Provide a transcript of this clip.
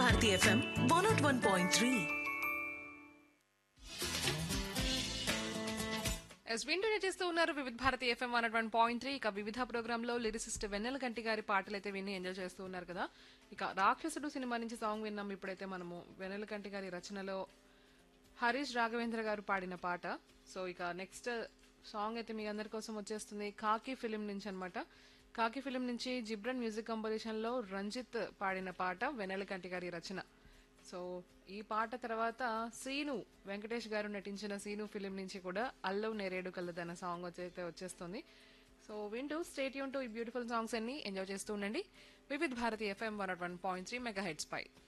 Bharati FM one not one point three ఎస్ వింటూనే చేస్తూ ఉన్నారు Vividh Bharati FM one one point three ఇక వివిధ ప్రోగ్రామ్ లో లిరిసిస్ట్ వెన్నెల గంటి గారి పాటలు అయితే విని ఎంజాయ్ చేస్తూ ఉన్నారు కదా ఇక రాక్షసుడు సినిమా నుంచి సాంగ్ విన్నాం ఇప్పుడైతే మనము వెన్నెల గంటి గారి రచనలో హరీష్ రాఘవేంద్ర గారు పాడిన పాట సో ఇక నెక్స్ట్ సాంగ్ అయితే మీ అందరి కోసం వచ్చేస్తుంది కాకి ఫిలిం నుంచి అన్నమాట కాకి ఫిలిం నుంచి జిబ్రన్ మ్యూజిక్ కంపోజిషన్ లో రంజిత్ పాడిన పాట వెన్నెల గంటి గారి రచన సో ఈ పాట తర్వాత సీను వెంకటేష్ గారు నటించిన సీను ఫిలిం నుంచి కూడా అల్లవ్ నేరేడు కల్లదన్న సాంగ్ వచ్చైతే వచ్చేస్తుంది సో వింటూ స్టేట్ యూన్ టు ఈ బ్యూటిఫుల్ సాంగ్స్ అన్ని ఎంజాయ్ చేస్తూ ఉండండి Vividh Bharati FM one one point three mega heads పై